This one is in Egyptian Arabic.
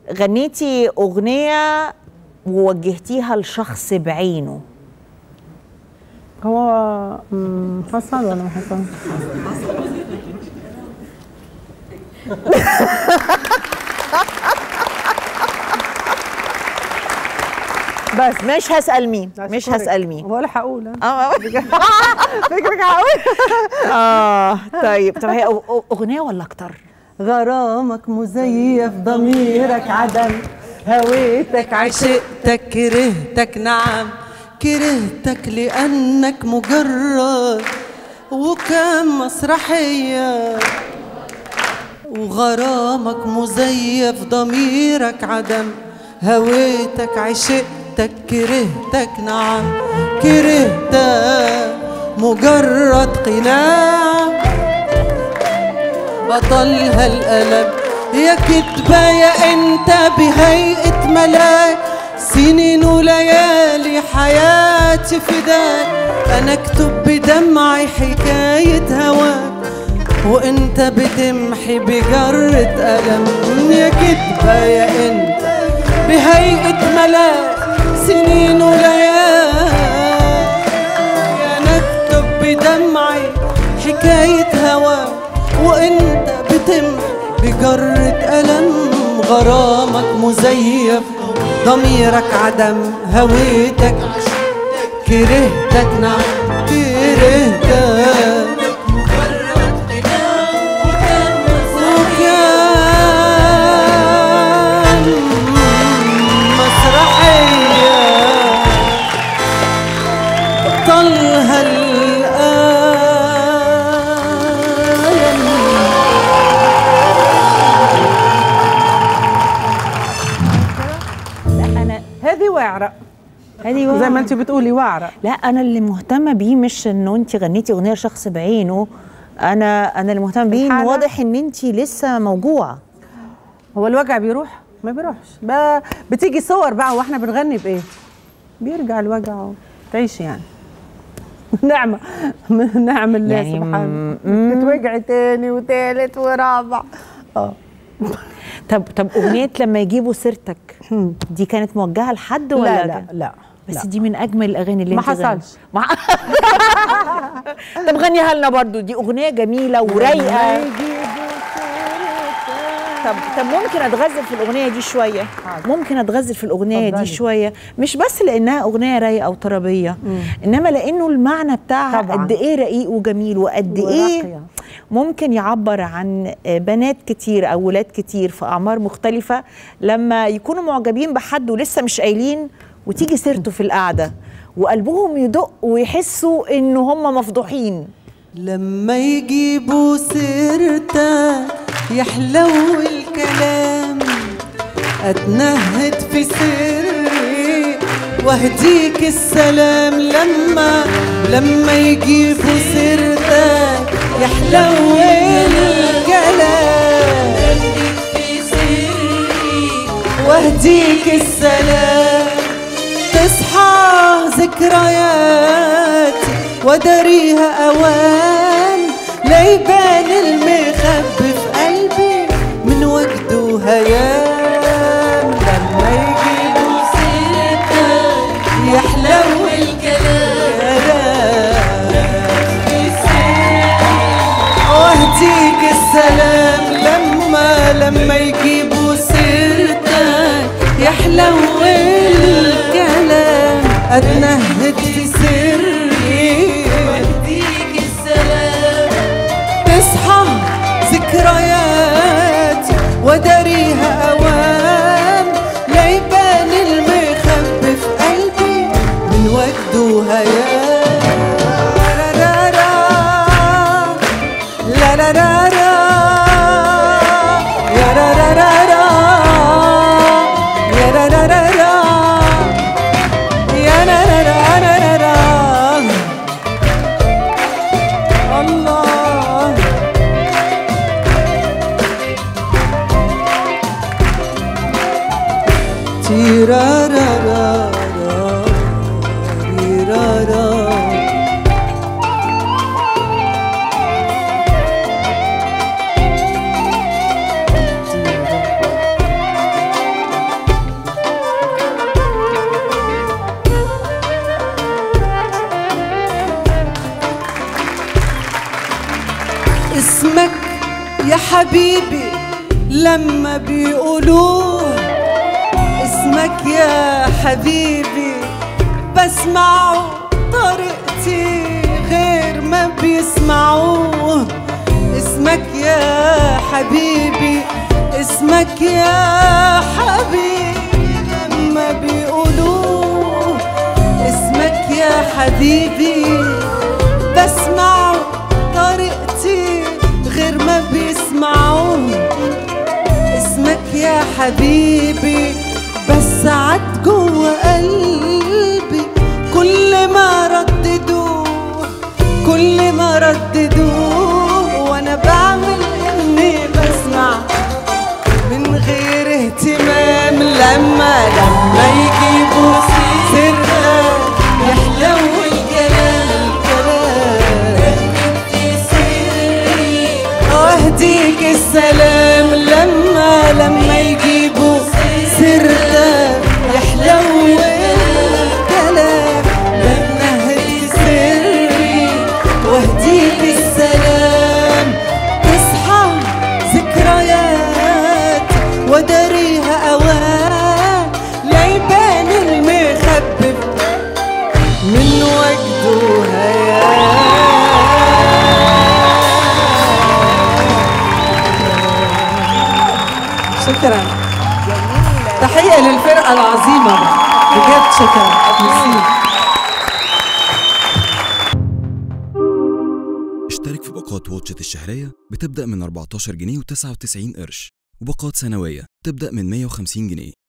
غنيتي اغنيه ووجهتيها لشخص بعينه هو مم، حصل ولا ما حصل؟ بس مش هسال مين مش أشكرك. هسال مين ولا هقول أنا. اه فكرك هقول اه طيب طب هي أغ- أغ- اغنيه ولا اكتر غرامك مزيف ضميرك عدم هويتك عشقتك كرهتك نعم كرهتك لأنك مجرد وكم مسرحية وغرامك مزيف ضميرك عدم هويتك عشقتك كرهتك نعم كرهتك مجرد قناع بطلها الألم يا كدبة يا انت بهيئة ملاك سنين وليالي حياتي فداك انا اكتب بدمعي حكاية هواك وانت بتمحي بجرة ألم يا كدبة يا انت بهيئة ملاك سنين وليالي انا اكتب بدمعي حكاية هواك وانت بتمحي بجرة ألم غرامك مزيف ضميرك عدم هويتك كرهتك نعم كرهتك وكان مسرحية طلها الآلم لا انا هذه واعرة هذه زي ما انت بتقولي واعرة لا انا اللي مهتمه بيه مش انه انت غنيتي اغنيه لشخص بعينه انا انا اللي مهتمه بيه إن الحالة؟ واضح ان انت لسه موجوعه هو الوجع بيروح ما بيروحش بقى بتيجي صور بقى واحنا بنغني بايه بيرجع الوجع تعيش يعني نعمة نعم الله يعني يعني م- سبحانه تتوجع تاني وتالت ورابع اه طب طب اغنيه لما يجيبوا سيرتك دي كانت موجهه لحد ولا لا لا كان- لا بس لا. دي من اجمل الاغاني اللي ما انت غني- حصلش. ما طب غنيها لنا برضو دي اغنيه جميله ورايقه طب طب ممكن اتغزل في الاغنيه دي شويه ممكن اتغزل في الاغنيه دي اتفضلي. شويه مش بس لانها اغنيه رايقه وطربيه انما لانه المعنى بتاعها طبعاً. قد ايه رقيق وجميل وقد ايه وراقية. ممكن يعبر عن بنات كتير او ولاد كتير في اعمار مختلفه لما يكونوا معجبين بحد ولسه مش قايلين وتيجي سيرته في القعده وقلبهم يدق ويحسوا ان هم مفضوحين لما يجيبوا سيرتك يحلو الكلام اتنهد في سري واهديك السلام لما لما يجيبوا سيرتك يحلو الكلام واهديك السلام تصحى ذكرياتي وداريها اوان ليبان المخبي في قلبي من وجد وهيام لما يجيبوا سيرتك يحلو الكلام واهديك السلام لما لما يجيبوا سيرتك يحلو الكلام اتنهد في سري واهديك السلام تصحى ذكرياتي وداريها اوام ليبان المخبي في قلبي من وجد وهيام لا لا لا لا يا لا لا لا لا يا لا لا لا لا يا لا لا لا لا لا لا الله تيرارارا تيرارا حبيبي لما بيقولوه اسمك يا حبيبي بسمعه طريقتي غير ما بيسمعوه اسمك يا حبيبي اسمك يا حبيبي لما بيقولوه اسمك يا حبيبي بسمعه طريقتي غير ما بيسمعوه اسمك يا حبيبي بس عد جوا قلبي كل ما رددوه كل ما رددوه وانا بعمل اني بسمع من غير اهتمام لما لما يجيبوا سيرة يحلو الكلام واهديك السلام لما لما يجيبوا سيرتك يحلو الكلام لما اهدي سري واهديك السلام تصحى ذكريات وداريها اوان لا يبان المخبب من وجده هيام شكرا تحية للفرقة العظيمة بجد شكرا ميرسي اشترك في باقات واتشت الشهرية بتبدأ من 14 جنيه و99 قرش وباقات سنوية تبدأ من 150 جنيه